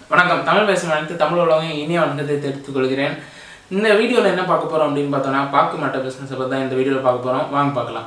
வணக்கம் தமிழ் பேசும் அனைத்து தமிழ் உலகம் இனிய வணக்கத்தை தெரிவித்துக் கொள்கிறேன் இந்த வீடியோவில் என்ன பார்க்க போகிறோம் அப்படின்னு பார்த்தோன்னா பாக்கு மட்ட பிஸ்னஸை பற்றி தான் இந்த வீடியோவில் பார்க்க போகிறோம் வாங்க பார்க்கலாம்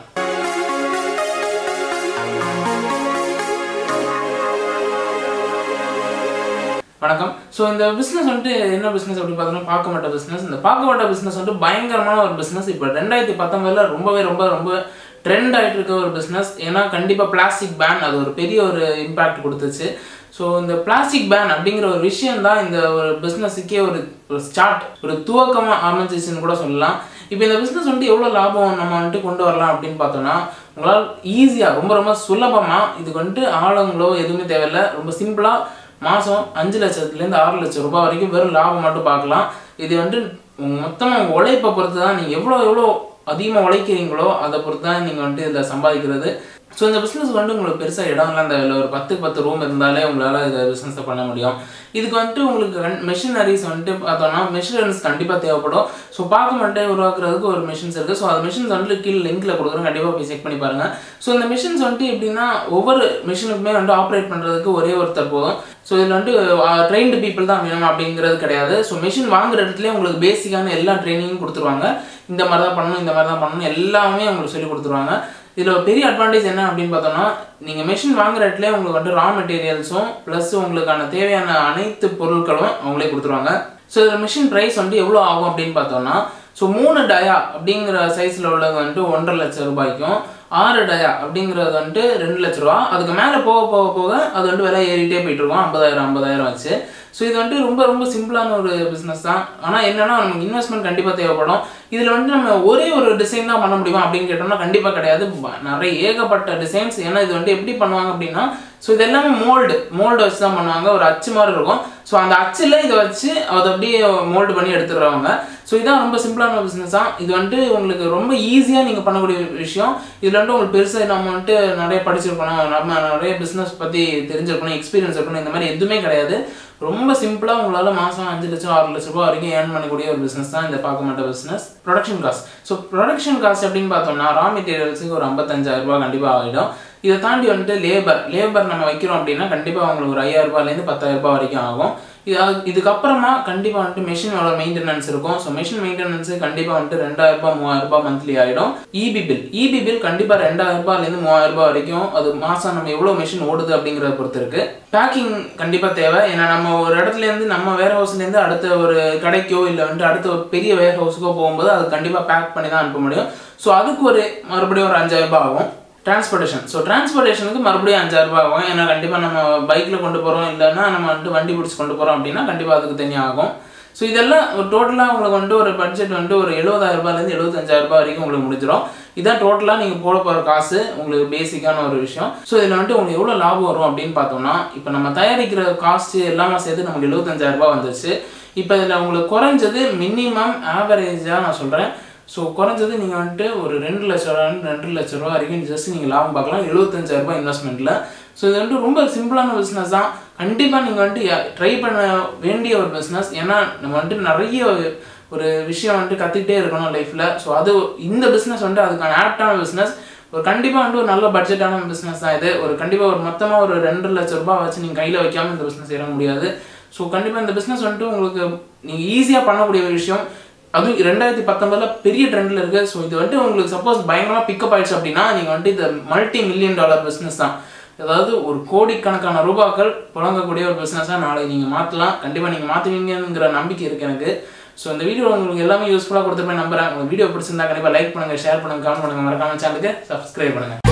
வணக்கம் ஸோ இந்த பிஸ்னஸ் வந்துட்டு என்ன பிஸ்னஸ் அப்படி பார்த்தோம்னா பார்க்க மாட்ட பிஸ்னஸ் இந்த பார்க்க மாட்ட பிஸ்னஸ் வந்துட்டு பயங்கரமான ஒரு பிஸ்னஸ் இப்போ ரெண்டாயிரத்தி பத்தொன்பதுல ரொம்பவே ரொம்ப ரொம்ப ட்ரெண்ட் ஆகிட்டு இருக்க ஒரு பிஸ்னஸ் ஏன்னா கண்டிப்பாக பிளாஸ்டிக் பேன் அது ஒரு பெரிய ஒரு இம்பாக்ட் கொடுத்துச்சு ஸோ இந்த பிளாஸ்டிக் பேன் அப்படிங்கிற ஒரு விஷயம் தான் இந்த ஒரு பிஸ்னஸுக்கே ஒரு ஒரு ஸ்டார்ட் ஒரு துவக்கமாக அமைஞ்சிச்சுன்னு கூட சொல்லலாம் இப்போ இந்த பிஸ்னஸ் வந்துட்டு எவ்வளோ லாபம் நம்ம வந்துட்டு கொண்டு வரலாம் அப்படின்னு பார்த்தோம்னா உங்களால் ஈஸியாக ரொம்ப ரொம்ப சுலபமாக இதுக்கு வந்துட்டு ஆளுங்களோ எதுவுமே தேவையில்லை ரொம்ப சிம்பிளாக மாதம் அஞ்சு லட்சத்துலேருந்து ஆறு லட்சம் ரூபாய் வரைக்கும் வெறும் லாபம் மட்டும் பார்க்கலாம் இது வந்து மொத்தமாக உங்கள் உழைப்பை பொறுத்து தான் நீங்கள் எவ்வளோ எவ்வளோ அதிகமாக உழைக்கிறீங்களோ அதை பொறுத்து தான் நீங்கள் வந்துட்டு இதில் சம்பாதிக்கிறது ஸோ இந்த பிஸ்னஸ் வந்து உங்களுக்கு பெருசாக இடம்லாம் தேவையில்லை ஒரு பத்துக்கு பத்து ரூம் இருந்தாலே உங்களால் இந்த பிஸ்னஸை பண்ண முடியும் இதுக்கு வந்துட்டு உங்களுக்கு மெஷினரிஸ் வந்துட்டு பார்த்தோம்னா மெஷினரிஸ் கண்டிப்பாக தேவைப்படும் ஸோ பார்க்க மட்டும் உருவாக்குறதுக்கு ஒரு மிஷின்ஸ் இருக்குது ஸோ அந்த மிஷின்ஸ் வந்துட்டு கீழே லிங்க்கில் கொடுக்குறோம் கண்டிப்பாக போய் செக் பண்ணி பாருங்கள் ஸோ இந்த மிஷின்ஸ் வந்துட்டு எப்படின்னா ஒவ்வொரு மிஷினுக்குமே வந்து ஆப்ரேட் பண்ணுறதுக்கு ஒரே ஒருத்தர் போதும் ஸோ இதில் வந்துட்டு ட்ரெயின்டு பீப்புள் தான் வேணும் அப்படிங்கிறது கிடையாது ஸோ மிஷின் வாங்குற இடத்துல உங்களுக்கு பேசிக்கான எல்லா ட்ரைனிங்கும் கொடுத்துருவாங்க இந்த மாதிரி தான் பண்ணணும் இந்த மாதிரி தான் பண்ணணும் எல்லாமே உங்களுக்கு சொல்லி கொடுத்துருவாங்க இதில் ஒரு பெரிய அட்வான்டேஜ் என்ன அப்படின்னு பார்த்தோம்னா நீங்கள் மெஷின் வாங்குற இடத்துல உங்களுக்கு வந்து ரா மெட்டீரியல்ஸும் ப்ளஸ் உங்களுக்கான தேவையான அனைத்து பொருட்களும் அவங்களே கொடுத்துருவாங்க ஸோ இதில் மிஷின் ப்ரைஸ் வந்து எவ்வளோ ஆகும் அப்படின்னு பார்த்தோம்னா ஸோ மூணு டயா அப்படிங்கிற சைஸில் உள்ளது வந்துட்டு ஒன்றரை லட்சம் ரூபாய்க்கும் ஆறு டயா அப்படிங்கிறது வந்துட்டு ரெண்டு லட்ச ரூபா அதுக்கு மேலே போக போக போக அது வந்துட்டு விலை ஏறிட்டே போயிட்டு இருக்கும் ஐம்பதாயிரம் ஐம்பதாயிரம் வச்சு ஸோ இது வந்துட்டு ரொம்ப ரொம்ப சிம்பிளான ஒரு பிஸ்னஸ் தான் ஆனால் என்னன்னா நமக்கு இன்வெஸ்ட்மெண்ட் கண்டிப்பாக தேவைப்படும் இதில் வந்துட்டு நம்ம ஒரே ஒரு டிசைன் தான் பண்ண முடியுமா அப்படின்னு கேட்டோம்னா கண்டிப்பாக கிடையாது ப- நிறைய ஏகப்பட்ட டிசைன்ஸ் ஏன்னா இது வந்துட்டு எப்படி பண்ணுவாங்க அப்படின்னா ஸோ இது எல்லாமே மோல்டு மோல்டு வச்சு தான் பண்ணுவாங்க ஒரு அச்சு மாதிரி இருக்கும் ஸோ அந்த அச்சில் இதை வச்சு அதை அப்படியே மோல்டு பண்ணி எடுத்துடுறவங்க ஸோ இதான் ரொம்ப சிம்பிளான பிஸ்னஸ் தான் இது வந்துட்டு உங்களுக்கு ரொம்ப ஈஸியாக நீங்கள் பண்ணக்கூடிய விஷயம் இதில் வந்துட்டு உங்களுக்கு பெருசாக நம்ம வந்துட்டு நிறைய படிச்சிருக்கணும் நம்ம நிறைய பிஸ்னஸ் பற்றி தெரிஞ்சிருக்கணும் எக்ஸ்பீரியன்ஸ் இருக்கணும் இந்த மாதிரி எதுவுமே கிடையாது ரொம்ப சிம்பிளாக உங்களால் மாதம் அஞ்சு லட்சம் ஆறு லட்ச ரூபாய் வரைக்கும் ஏர்ன் பண்ணக்கூடிய ஒரு பிஸ்னஸ் தான் இந்த பார்க்க மாட்ட business production cost so production cost அப்படின்னு பார்த்தோம்னா ரா மெட்டீரியல்ஸுக்கு ஒரு ஐம்பத்தஞ்சாயிரம் ரூபாய் கண்டிப்பாக ஆகிடும் இதை தாண்டி வந்துட்டு லேபர் லேபர் நம்ம வைக்கிறோம் அப்படின்னா கண்டிப்பாக அவங்களுக்கு ஒரு ஐயாயிரம் ரூபாயிலேருந்து பத்தாயிரம் ரூபாய் வரைக்கும் ஆகும் இது அது- இதுக்கப்புறமா கண்டிப்பாக வந்துட்டு மெஷினோட மெயின்டெனன்ஸ் இருக்கும் ஸோ மெஷின் மெயின்டெனன்ஸ் கண்டிப்பாக வந்துட்டு ரெண்டாயிரம் ரூபாய் மூவாயிரம் ரூபாய் மந்த்லி ஆகிடும் இபி பில் இபி பில் கண்டிப்பாக ரெண்டாயிரம் ரூபாயிலேருந்து மூவாயிரம் ரூபாய் வரைக்கும் அது மாதம் நம்ம எவ்வளோ மெஷின் ஓடுது அப்படிங்கிறத பொறுத்து இருக்கு பேக்கிங் கண்டிப்பாக தேவை ஏன்னா நம்ம ஒரு இடத்துல இருந்து நம்ம வேர் ஹவுஸ்லேருந்து அடுத்த ஒரு கடைக்கோ இல்லை வந்துட்டு அடுத்த ஒரு பெரிய வேர் ஹவுஸுக்கோ போகும்போது அது கண்டிப்பாக பேக் பண்ணி தான் அனுப்ப முடியும் ஸோ அதுக்கு ஒரு மறுபடியும் ஒரு அஞ்சாயிரம் ரூபாய் ஆகும் டிரான்ஸ்போர்ட்டேஷன் ஸோ டிரான்ஸ்போர்ட்டேஷனுக்கு மறுபடியும் அஞ்சாயிரம் ரூபாய் ஆகும் ஏன்னா கண்டிப்பாக நம்ம பைக்கில் கொண்டு போகிறோம் இல்லைன்னா நம்ம வந்துட்டு வண்டி பிடிச்சி கொண்டு போகிறோம் அப்படின்னா கண்டிப்பாக அதுக்கு தனியாக ஆகும் ஸோ இதெல்லாம் ஒரு டோட்டலாக உங்களுக்கு வந்துட்டு ஒரு பட்ஜெட் வந்துட்டு ஒரு எழுபதாயிரம் ரூபாயிலேருந்து எழுபத்தஞ்சாயிரம் ரூபாய் வரைக்கும் உங்களுக்கு முடிஞ்சிடும் இதான் டோட்டலாக நீங்கள் போட போகிற காசு உங்களுக்கு பேசிக்கான ஒரு விஷயம் ஸோ இதில் வந்துட்டு உங்களுக்கு எவ்வளோ லாபம் வரும் அப்படின்னு பார்த்தோம்னா இப்போ நம்ம தயாரிக்கிற காஸ்ட் எல்லாமே சேர்த்து நமக்கு எழுபத்தஞ்சாயிரம் ரூபாய் வந்துச்சு இப்போ இதில் உங்களுக்கு குறைஞ்சது மினிமம் ஆவரேஜாக நான் சொல்கிறேன் ஸோ குறைஞ்சது நீங்கள் வந்துட்டு ஒரு ரெண்டு லட்ச ரூபா ரெண்டு லட்ச ரூபா வரைக்கும் ஜஸ்ட் நீங்கள் லாபம் பார்க்கலாம் எழுபத்தஞ்சாயிரம் ரூபாய் இன்வெஸ்ட்மெண்ட்டில் ஸோ இது வந்துட்டு ரொம்ப சிம்பிளான பிஸ்னஸ் தான் கண்டிப்பாக நீங்கள் வந்துட்டு ட்ரை பண்ண வேண்டிய ஒரு பிஸ்னஸ் ஏன்னா நம்ம வந்துட்டு நிறைய ஒரு- ஒரு விஷயம் வந்துட்டு கற்றுக்கிட்டே இருக்கணும் லைஃப்பில் ஸோ அது இந்த பிஸ்னஸ் வந்துட்டு அதுக்கான ஆப்டான பிஸ்னஸ் ஒரு கண்டிப்பாக வந்துட்டு ஒரு நல்ல பட்ஜெட்டான பிஸ்னஸ் தான் இது ஒரு கண்டிப்பாக ஒரு மொத்தமாக ஒரு ரெண்டு லட்ச ரூபாய் வச்சு நீங்கள் கையில் வைக்காமல் இந்த பிஸ்னஸ் இறங்க முடியாது ஸோ கண்டிப்பாக இந்த பிஸ்னஸ் வந்துட்டு உங்களுக்கு நீங்கள் ஈஸியாக பண்ணக்கூடிய ஒரு விஷயம் அதுவும் ரெண்டாயிரத்தி பத்தொன்பதுல பெரிய ட்ரெண்டில் இருக்கு ஸோ இது வந்துட்டு உங்களுக்கு சப்போஸ் பயங்கரமாக பிக்கப் ஆயிடுச்சு அப்படின்னா நீங்கள் வந்துட்டு இந்த மல்டி மில்லியன் டாலர் பிஸ்னஸ் தான் அதாவது ஒரு கோடிக்கணக்கான ரூபாக்கள் புழங்கக்கூடிய ஒரு பிஸ்னஸாக நாளைக்கு நீங்கள் மாற்றலாம் கண்டிப்பாக நீங்கள் மாற்றுவீங்கிற நம்பிக்கை இருக்கு எனக்கு ஸோ இந்த வீடியோ உங்களுக்கு எல்லாமே யூஸ்ஃபுல்லாக கொடுத்துருப்பேன் நம்புறேன் உங்களுக்கு வீடியோ பிடிச்சிருந்தா கண்டிப்பாக லைக் பண்ணுங்கள் ஷேர் பண்ணுங்கள் கமெண்ட் பண்ணுங்கள் மறக்காம சேனலுக்கு சப்ஸ்கிரைப் பண்ணுங்கள்